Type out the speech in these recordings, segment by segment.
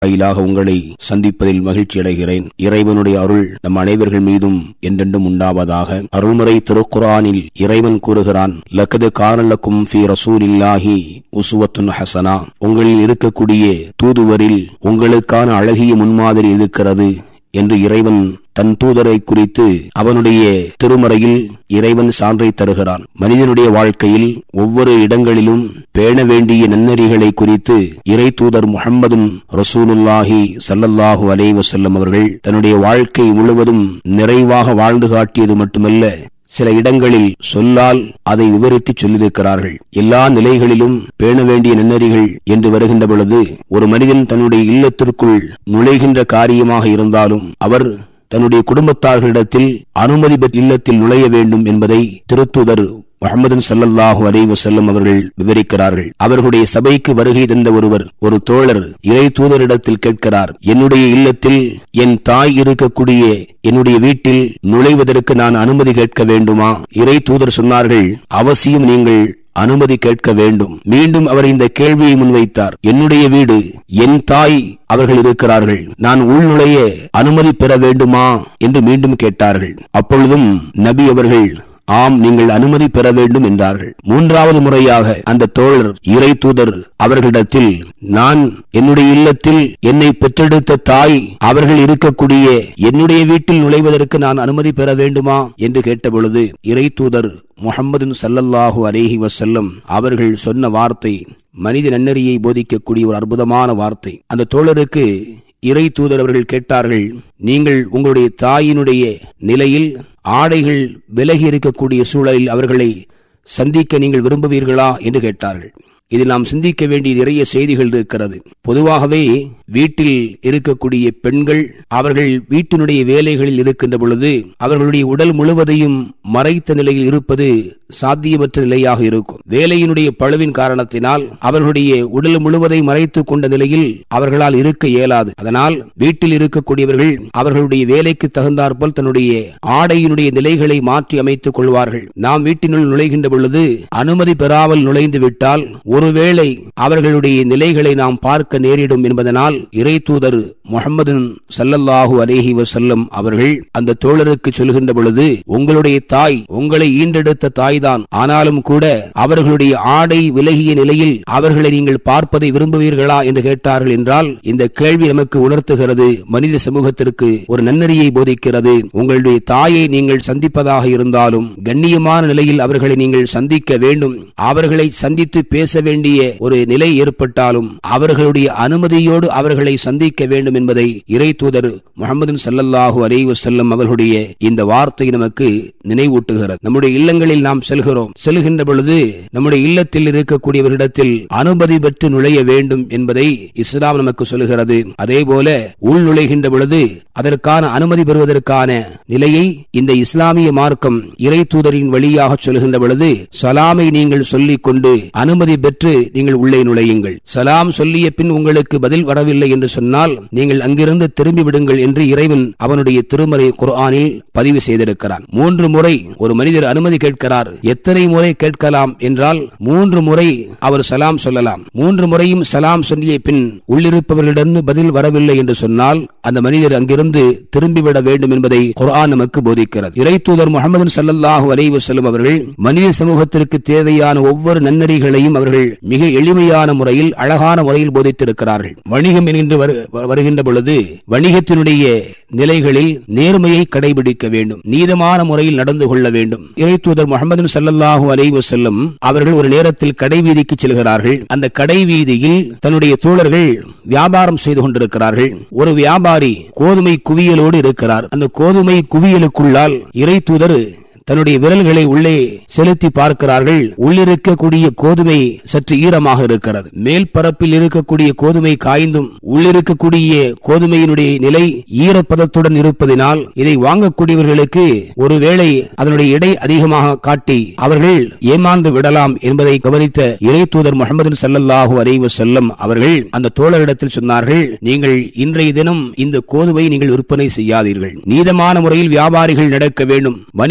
வாயிலாக உங்களை சந்திப்பதில் மகிழ்ச்சி அடைகிறேன் இறைவனுடைய அருள் நம் அனைவர்கள் மீதும் என்றென்றும் உண்டாவதாக அருள்முறை திருக்குரானில் இறைவன் கூறுகிறான் லக்கது கானலக்கும் ஃபி ரசூலில்லாஹி உசுவத்துன் ஹசனா உங்களில் இருக்கக்கூடிய தூதுவரில் உங்களுக்கான அழகிய முன்மாதிரி இருக்கிறது என்று இறைவன் தன் தூதரை குறித்து அவனுடைய திருமறையில் இறைவன் சான்றை தருகிறான் மனிதனுடைய வாழ்க்கையில் ஒவ்வொரு இடங்களிலும் பேண வேண்டிய நன்னெறிகளை குறித்து இறை தூதர் முகம்மதும் ரசூலுல்லாஹி சல்லல்லாஹு அலைஹி வஸல்லம் அவர்கள் தன்னுடைய வாழ்க்கை முழுவதும் நிறைவாக வாழ்ந்து காட்டியது மட்டுமல்ல சில இடங்களில் சொல்லால் அதை விவரித்து சொல்லியிருக்கிறார்கள் எல்லா நிலைகளிலும் பேண வேண்டிய நன்னறிகள் என்று வருகின்ற பொழுது ஒரு மனிதன் தன்னுடைய இல்லத்திற்குள் நுழைகின்ற காரியமாக இருந்தாலும் அவர் தன்னுடைய குடும்பத்தார்களிடத்தில் அனுமதி பெற்ற இல்லத்தில் நுழைய வேண்டும் என்பதை திருத்துதர் முகமது சல்லல்லாஹு அலை வசல்லம் அவர்கள் விவரிக்கிறார்கள் அவர்களுடைய சபைக்கு வருகை தந்த ஒருவர் ஒரு தோழர் இறை தூதரிடத்தில் கேட்கிறார் என்னுடைய இல்லத்தில் என் தாய் இருக்கக்கூடிய என்னுடைய வீட்டில் நுழைவதற்கு நான் அனுமதி கேட்க வேண்டுமா இறை தூதர் சொன்னார்கள் அவசியம் நீங்கள் அனுமதி கேட்க வேண்டும் மீண்டும் அவர் இந்த கேள்வியை முன்வைத்தார் என்னுடைய வீடு என் தாய் அவர்கள் இருக்கிறார்கள் நான் உள்நுழைய அனுமதி பெற வேண்டுமா என்று மீண்டும் கேட்டார்கள் அப்பொழுதும் நபி அவர்கள் ஆம் நீங்கள் அனுமதி பெற வேண்டும் என்றார்கள் மூன்றாவது முறையாக அந்த தோழர் இறை தூதர் அவர்களிடத்தில் நான் என்னுடைய இல்லத்தில் என்னை பெற்றெடுத்த தாய் அவர்கள் இருக்கக்கூடிய என்னுடைய வீட்டில் நுழைவதற்கு நான் அனுமதி பெற வேண்டுமா என்று கேட்டபொழுது இறை தூதர் முகமது சல்லல்லாஹு அலேஹி வசல்லம் அவர்கள் சொன்ன வார்த்தை மனித நன்னறியை போதிக்கக்கூடிய ஒரு அற்புதமான வார்த்தை அந்த தோழருக்கு இறை தூதர் அவர்கள் கேட்டார்கள் நீங்கள் உங்களுடைய தாயினுடைய நிலையில் ஆடைகள் விலகி இருக்கக்கூடிய சூழலில் அவர்களை சந்திக்க நீங்கள் விரும்புவீர்களா என்று கேட்டார்கள் இதில் நாம் சிந்திக்க வேண்டிய நிறைய செய்திகள் இருக்கிறது பொதுவாகவே வீட்டில் இருக்கக்கூடிய பெண்கள் அவர்கள் வீட்டினுடைய வேலைகளில் இருக்கின்ற பொழுது அவர்களுடைய உடல் முழுவதையும் மறைத்த நிலையில் இருப்பது சாத்தியமற்ற நிலையாக இருக்கும் வேலையினுடைய பழுவின் காரணத்தினால் அவர்களுடைய உடல் முழுவதை மறைத்துக் கொண்ட நிலையில் அவர்களால் இருக்க இயலாது அதனால் வீட்டில் இருக்கக்கூடியவர்கள் அவர்களுடைய வேலைக்கு தகுந்தாற்போல் தன்னுடைய ஆடையினுடைய நிலைகளை மாற்றி அமைத்துக் கொள்வார்கள் நாம் வீட்டினுள் நுழைகின்ற பொழுது அனுமதி பெறாமல் நுழைந்து விட்டால் ஒருவேளை அவர்களுடைய நிலைகளை நாம் பார்க்க நேரிடும் என்பதனால் இறை தூதர் முகமது சல்லல்லாஹு அலேஹி வசல்லம் அவர்கள் அந்த தோழருக்கு சொல்கின்ற பொழுது உங்களுடைய தாய் உங்களை ஈண்டெடுத்த தாய்தான் ஆனாலும் கூட அவர்களுடைய ஆடை விலகிய நிலையில் அவர்களை நீங்கள் பார்ப்பதை விரும்புவீர்களா என்று கேட்டார்கள் என்றால் இந்த கேள்வி நமக்கு உணர்த்துகிறது மனித சமூகத்திற்கு ஒரு நன்னறியை போதிக்கிறது உங்களுடைய தாயை நீங்கள் சந்திப்பதாக இருந்தாலும் கண்ணியமான நிலையில் அவர்களை நீங்கள் சந்திக்க வேண்டும் அவர்களை சந்தித்து பேச வேண்டிய ஒரு நிலை ஏற்பட்டாலும் அவர்களுடைய அனுமதியோடு அவர்களை சந்திக்க வேண்டும் என்பதை இறை தூதர் முகமது சல்லல்லாஹு அலை வசல்லம் அவர்களுடைய இந்த வார்த்தை நமக்கு நினைவூட்டுகிறது நம்முடைய இல்லங்களில் நாம் செல்கிறோம் செல்கின்ற பொழுது நம்முடைய இல்லத்தில் இருக்கக்கூடியவர்களிடத்தில் அனுமதி பெற்று நுழைய வேண்டும் என்பதை இஸ்லாம் நமக்கு சொல்கிறது அதே போல உள் நுழைகின்ற பொழுது அதற்கான அனுமதி பெறுவதற்கான நிலையை இந்த இஸ்லாமிய மார்க்கம் இறை தூதரின் வழியாக சொல்கின்ற பொழுது சலாமை நீங்கள் சொல்லிக் கொண்டு அனுமதி பெற்று நீங்கள் உள்ளே நுழையுங்கள் சலாம் சொல்லிய பின் உங்களுக்கு பதில் வரவில்லை என்று சொன்னால் நீங்கள் அங்கிருந்து திரும்பி விடுங்கள் என்று இறைவன் அவனுடைய திருமறை குர்ஆனில் பதிவு செய்திருக்கிறான் மூன்று முறை ஒரு மனிதர் அனுமதி கேட்கிறார் எத்தனை முறை கேட்கலாம் என்றால் மூன்று முறை அவர் சலாம் சொல்லலாம் மூன்று முறையும் சலாம் சொல்லிய பின் உள்ளிருப்பவர்களிடம் பதில் வரவில்லை என்று சொன்னால் அந்த மனிதர் அங்கிருந்து திரும்பிவிட வேண்டும் என்பதை குர்ஆன் நமக்கு போதிக்கிறது இறை தூதர் முகமது சல்லல்லாஹு அலைஹி வஸல்லம் அவர்கள் மனித சமூகத்திற்கு தேவையான ஒவ்வொரு நன்னறிகளையும் அவர்கள் மிக எளிமையான முறையில் அழகான முறையில் போதித்திருக்கிறார்கள் வணிகம் என்கின்ற வருகின்ற பொழுது வணிகத்தினுடைய நிலைகளில் நேர்மையை கடைபிடிக்க வேண்டும் நீதமான முறையில் நடந்து கொள்ள வேண்டும் இறை தூதர் முகமது சல்லல்லாஹு அலைஹி வஸல்லம் அவர்கள் ஒரு நேரத்தில் கடை வீதிக்கு செல்கிறார்கள் அந்த கடை வீதியில் தன்னுடைய தோழர்கள் வியாபாரம் செய்து கொண்டிருக்கிறார்கள் ஒரு வியாபாரி கோதுமை குவியலோடு இருக்கிறார் அந்த கோதுமை குவியலுக்குள்ளால் இறை தூதர் தன்னுடைய விரல்களை உள்ளே செலுத்தி பார்க்கிறார்கள் உள்ளிருக்கக்கூடிய கோதுமை சற்று ஈரமாக இருக்கிறது மேல் பரப்பில் இருக்கக்கூடிய கோதுமை காய்ந்தும் உள்ளிருக்கக்கூடிய கோதுமையினுடைய நிலை ஈரப்பதத்துடன் இருப்பதினால் இதை வாங்கக்கூடியவர்களுக்கு ஒருவேளை அதனுடைய எடை அதிகமாக காட்டி அவர்கள் ஏமாந்து விடலாம் என்பதை கவனித்த இறை தூதர் முகமது சல்லல்லாஹு அலைவ செல்லம் அவர்கள் அந்த தோழரிடத்தில் சொன்னார்கள் நீங்கள் இன்றைய தினம் இந்த கோதுமை நீங்கள் விற்பனை செய்யாதீர்கள் நீதமான முறையில் வியாபாரிகள் நடக்க வேண்டும் வணிகம் செய்ய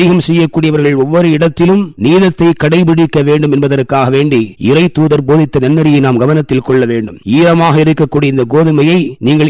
செய்யக்கூடியவர்கள் ஒவ்வொரு இடத்திலும் நீதத்தை கடைபிடிக்க வேண்டும் என்பதற்காக வேண்டி இறை தூதர் போதித்த நன்னறியை நாம் கவனத்தில் கொள்ள வேண்டும் ஈரமாக இருக்கக்கூடிய இந்த கோதுமையை நீங்கள்